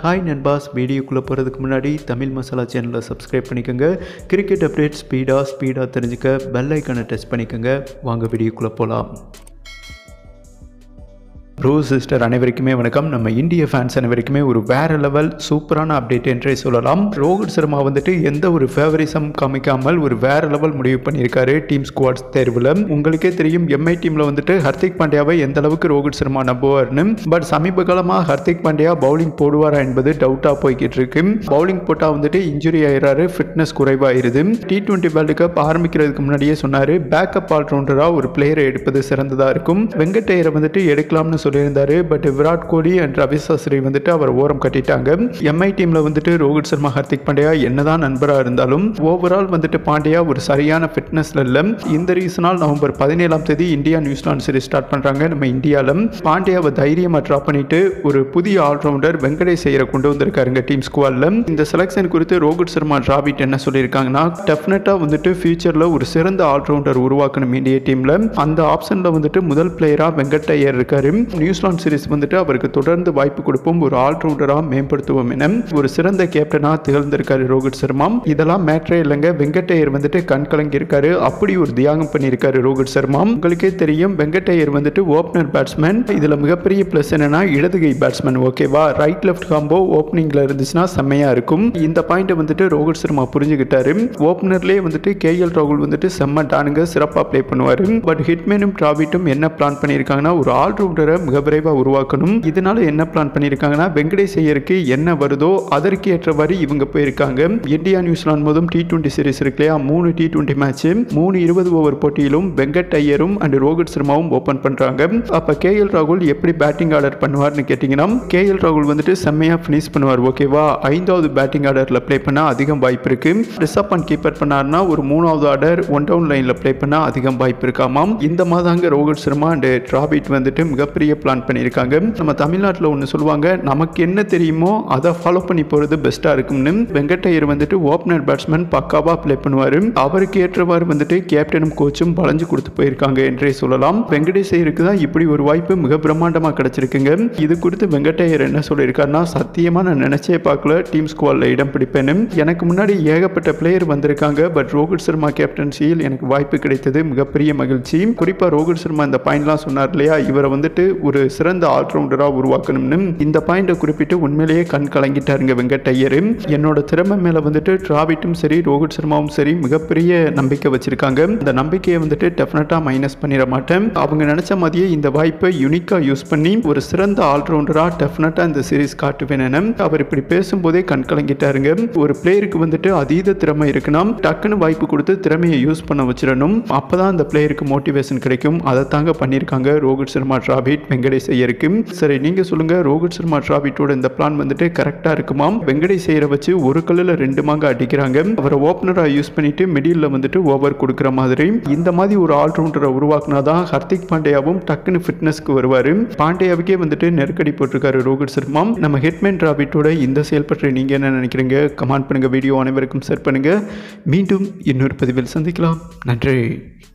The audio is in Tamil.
ஹாய் நண்பாஸ் வீடியோக்குள்ளே போகிறதுக்கு முன்னாடி தமிழ் மசாலா சேனலை சப்ஸ்கிரைப் பண்ணிக்கோங்க கிரிக்கெட் அப்டேட் ஸ்பீடாக ஸ்பீடாக தெரிஞ்சுக்க பெல் ஐக்கனை டச் பண்ணிக்கோங்க வாங்க வீடியோக்குள்ளே போகலாம் ப்ரோ சிஸ்டர் அனைவருக்குமே வணக்கம் நம்ம இந்திய ஃபேன்ஸ் அனைவருக்குமே ஒரு வேற லெவல் சூப்பரான அப்டேட் என்றே சொல்லலாம் ரோஹித் சர்மா வந்துட்டு எந்த ஒரு ஃபேவரிசம் காமிக்காமல் ஒரு வேற லெவல் முடிவு பண்ணியிருக்காரு டீம் ஸ்குவாட்ஸ் தேர்வில் உங்களுக்கே தெரியும் எம்ஐ டீமில் வந்துட்டு ஹர்திக் பாண்டியாவை எந்த அளவுக்கு ரோஹித் சர்மா நம்புவார்னு பட் சமீப காலமாக ஹர்திக் பாண்டியா பவுலிங் போடுவாரா என்பது டவுட்டாக போய்கிட்டு இருக்கு பவுலிங் போட்டால் வந்துட்டு இன்ஜுரி ஆயிடுறாரு ஃபிட்னஸ் குறைவாயிருது டி டுவெண்ட்டி வேர்ல்டு கப் ஆரம்பிக்கிறதுக்கு முன்னாடியே சொன்னார் பேக்கப் ஆல்ரவுண்டராக ஒரு பிளேயரை எடுப்பது சிறந்ததாக இருக்கும் வெங்கடேயரை வந்துட்டு எடுக்கலாம்னு சொல்லியிருந்தாரு பட் விராட் கோலி அண்ட் ரவி சாஸ்திரி வந்துட்டு அவர் ஓரம் கட்டிட்டாங்க எம்ஐ டீமில் வந்துட்டு ரோஹித் சர்மா ஹர்திக் பாண்டியா என்னதான் நண்பராக இருந்தாலும் ஓவரால் வந்துட்டு பாண்டியா ஒரு சரியான ஃபிட்னஸ்ல இல்லை இந்த ரீசனால் நவம்பர் பதினேழாம் தேதி இந்தியா நியூசிலாந்து சீரிஸ் ஸ்டார்ட் பண்ணுறாங்க நம்ம இந்தியாவில் பாண்டியாவை தைரியமாக ட்ராப் பண்ணிட்டு ஒரு புதிய ஆல்ரவுண்டர் வெங்கடேஷ் ஐயரை கொண்டு வந்திருக்காருங்க டீம் ஸ்குவாடில் இந்த செலெக்ஷன் குறித்து ரோஹித் சர்மா டிராவிட் என்ன சொல்லியிருக்காங்கன்னா டெஃபினட்டாக வந்துட்டு ஃபியூச்சரில் ஒரு சிறந்த ஆல்ரவுண்டர் உருவாக்கணும் இந்திய டீமில் அந்த ஆப்ஷனில் வந்துட்டு முதல் பிளேயராக வெங்கட் ஐயர் இருக்காரு நியூசிலாந்து சீரிஸ் வந்துட்டு அவருக்கு தொடர்ந்து வாய்ப்பு கொடுப்போம் ஒரு ஆல்ரவுண்டராக மேம்படுத்துவோம் என ஒரு சிறந்த கேப்டனாக திகழ்ந்திருக்காரு ரோஹித் சர்மா இதெல்லாம் மேட்ரே இல்லைங்க வெங்கடேயர் வந்துட்டு கண் கலங்கி இருக்காரு அப்படி ஒரு தியாகம் பண்ணியிருக்காரு ரோஹித் சர்மா உங்களுக்கே தெரியும் வெங்கடேயர் வந்துட்டு ஓப்பனர் பேட்ஸ்மேன் இதில் மிகப்பெரிய ப்ளஸ் என்னன்னா இடதுகை பேட்ஸ்மேன் ஓகேவா ரைட் லெஃப்ட் காம்போ ஓப்பனிங்கில் இருந்துச்சுன்னா செம்மையாக இருக்கும் இந்த பாயிண்ட்டை வந்துட்டு ரோஹித் சர்மா புரிஞ்சுக்கிட்டாரு ஓப்பனர்லேயே வந்துட்டு கேஎல் ராகுல் வந்துட்டு செம்ம டானுங்க சிறப்பாக ப்ளே பண்ணுவார் பட் ஹிட்மேனும் டிராவிட்டும் என்ன பிளான் பண்ணியிருக்காங்கன்னா ஒரு ஆல்ரவுண்டரை மிக விரைவாக உருவாக்கணும் இதனால என்ன பிளான் பண்ணியிருக்காங்கன்னா வெங்கடேஷ் ஐயருக்கு என்ன வருதோ அதற்கு ஏற்றவாறு இவங்க போயிருக்காங்க இந்தியா நியூசிலாந்து போதும் டி டுவெண்ட்டி சீரிஸ் இருக்கு இல்லையா மூணு டி டுவெண்ட்டி மேட்ச் மூணு இருபது ஓவர் போட்டியிலும் வெங்கட் ஐயரும் அண்ட் ரோஹித் சர்மாவும் ஓப்பன் பண்ணுறாங்க அப்போ கேஎல் ராகுல் எப்படி பேட்டிங் ஆர்டர் பண்ணுவார்னு கேட்டிங்கன்னா கேஎல் ராகுல் வந்துட்டு செம்மையாக ஃபினிஷ் பண்ணுவார் ஓகேவா ஐந்தாவது பேட்டிங் ஆர்டரில் ப்ளே பண்ண அதிகம் வாய்ப்பு இருக்கு ரிசப் அண்ட் கீப்பர் பண்ணார்னா ஒரு மூணாவது ஆர்டர் ஒன் டவுன் லைனில் ப்ளே பண்ண அதிகம் வாய்ப்பு இருக்காமாம் இந்த மாதாங்க ரோஹித் சர்மா அண்ட் டிராவிட் வந்துட்டு மிகப்பெரிய பிளான் பண்ணியிருக்காங்க நம்ம தமிழ்நாட்டில் ஒன்று சொல்லுவாங்க நமக்கு என்ன தெரியுமோ அதை ஃபாலோ பண்ணி போகிறது பெஸ்ட்டாக இருக்கும்னு வெங்கட்டையர் வந்துட்டு ஓப்பனர் பேட்ஸ்மேன் பக்காவாக ப்ளே பண்ணுவார் அவருக்கு ஏற்றவாறு வந்துட்டு கேப்டனும் கோச்சும் வளைஞ்சு கொடுத்து போயிருக்காங்க என்றே சொல்லலாம் வெங்கடேஷ் ஐயருக்கு தான் இப்படி ஒரு வாய்ப்பு மிக பிரம்மாண்டமாக கிடைச்சிருக்குங்க இது குறித்து வெங்கட்டையர் என்ன சொல்லியிருக்காருன்னா சத்தியமாக நான் நினைச்சே பார்க்கல டீம் ஸ்குவாடில் இடம் பிடிப்பேன்னு எனக்கு முன்னாடி ஏகப்பட்ட பிளேயர் வந்திருக்காங்க பட் ரோஹித் சர்மா கேப்டன்சியில் எனக்கு வாய்ப்பு கிடைத்தது மிகப்பெரிய மகிழ்ச்சி குறிப்பாக ரோஹித் சர்மா இந்த பாயிண்ட்லாம் சொன்னார் இல்லையா இவரை வந்துட்டு ஒரு சிறந்த ஆல்ரவுண்டராக உருவாக்கணும்னு இந்த பாயிண்டை குறிப்பிட்டு உண்மையிலேயே கண் கலங்கிட்டாருங்க வெங்கட்டையர் என்னோட திறமை மேலே வந்துட்டு டிராவிட்டும் சரி ரோஹித் சர்மாவும் சரி மிகப்பெரிய நம்பிக்கை வச்சிருக்காங்க இந்த நம்பிக்கையை வந்துட்டு டெஃபினட்டாக மைனஸ் பண்ணிட மாட்டேன் அவங்க நினச்ச மாதிரியே இந்த வாய்ப்பை யூனிக்காக யூஸ் பண்ணி ஒரு சிறந்த ஆல்ரவுண்டராக டெஃபினட்டாக இந்த சீரிஸ் காட்டுவேன் என அவர் இப்படி பேசும்போதே கண் கலங்கிட்டாருங்க ஒரு பிளேயருக்கு வந்துட்டு அதீத திறமை இருக்குன்னா டக்குன்னு வாய்ப்பு கொடுத்து திறமையை யூஸ் பண்ண வச்சிடணும் அப்பதான் அந்த பிளேயருக்கு மோட்டிவேஷன் கிடைக்கும் அதை தாங்க பண்ணியிருக்காங்க ரோஹித் சர்மா டிராவிட் வெங்கடேஷ் ஐயருக்கு சரி நீங்கள் சொல்லுங்கள் ரோஹித் சர்மா டிராவிட்டோட இந்த பிளான் வந்துட்டு கரெக்டாக இருக்குமாம் வெங்கடேஷ் ஐயரை வச்சு ஒரு கல்லில் ரெண்டு மாங்க அடிக்கிறாங்க அவரை ஓப்பனராக யூஸ் பண்ணிட்டு மிடில் வந்துட்டு ஓவர் கொடுக்குற மாதிரி இந்த மாதிரி ஒரு ஆல்ரவுண்டரை உருவாக்குனா தான் ஹர்திக் பாண்டியாவும் டக்குன்னு ஃபிட்னஸ்க்கு வருவார் பாண்டியாவுக்கே வந்துட்டு நெருக்கடி போட்டிருக்காரு ரோஹித் சர்மா நம்ம ஹெட்மேன் டிராவிட்டோட இந்த செயல் பற்றி நீங்கள் என்ன நினைக்கிறீங்க கமெண்ட் பண்ணுங்கள் வீடியோ அனைவருக்கும் ஷேர் பண்ணுங்கள் மீண்டும் இன்னொரு பதிவில் சந்திக்கலாம் நன்றி